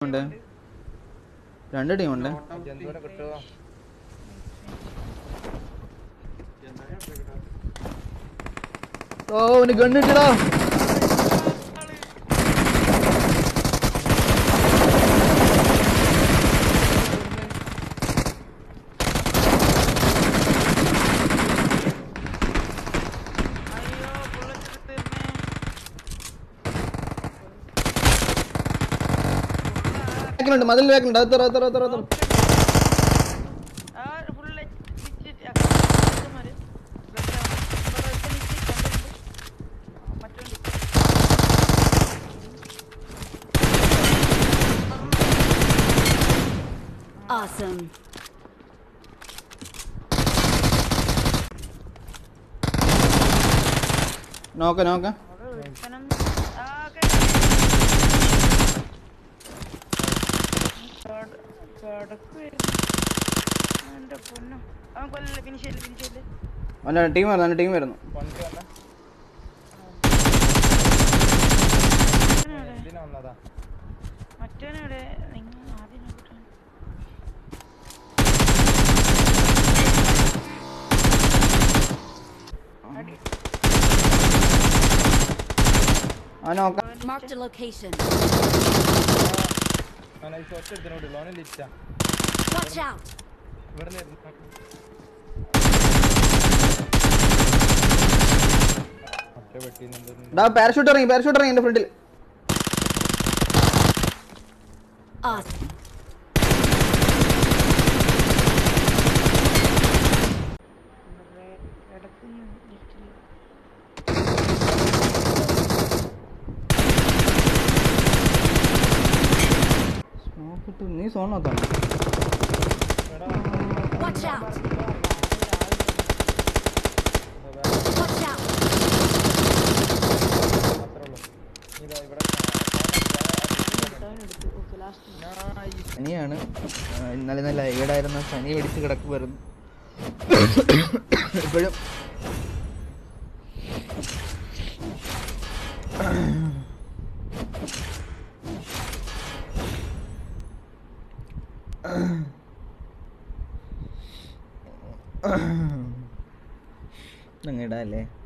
ഉണ്ട് രണ്ട് ടീമുണ്ട് ജന്തുവിനെ കിട്ടുമോ ഓ അവന് ഗണ്ണിട്ടടാ അയ്യോ ബുള്ളറ്റ് തീർന്നേ ബാക്കിലുണ്ട് മതിൽ ബാക്കിലുണ്ട് അത് തുറ തുറ തുറ തുറ ആ ഫുൾ മറ്റേ Awesome. നോക്ക നോക്ക അവിടെ ഒരുത്തനം ആ ഓക്കെ കിടക്കുവായിരുന്നു എന്റെ പൊന്നു അവൻ കൊല്ലല്ലേ ഫിനിഷ് ചെയ്യില്ല ഫിനിഷ് ചെയ്യില്ല അവൻ്റെ ടീം വരുന്നു അവൻ്റെ ടീം വരുന്നു വണ്ടി വന്ന എന്തിനാ വന്നതാ മറ്റവനെവിടെ നിങ്ങൾ ആദ്യം നോക്കട്ടെ അടി ആ നോക്ക Marked a location. അവനെ ഈ സ്വത്ത് എടുത്തിനോട്ട് ലോണിൽ ലിറ്റാ Watch out. ഇവിടെ നിന്ന് മറ്റേ വെട്ടിന്ന് ഡാ പാരഷൂട്ട് ഇറങ്ങി പാരഷൂട്ട് ഇറങ്ങി എൻ്റെ ഫ്രണ്ടിൽ Awesome. കിടക്കുന്നു ലിഫ്റ്റിൽ സ്മോക്ക് ഇട്ട് നീ സോണത്താണ് Watch out. Watch out. സനിയാണ് ആ, ഇന്നലെ നല്ല ഈടായിരുന്ന സനി പിടിച്ച് കിടക്കുമായിരുന്നു ഇപ്പോഴും ഇതങ്ങ് ഇടാല്ലേ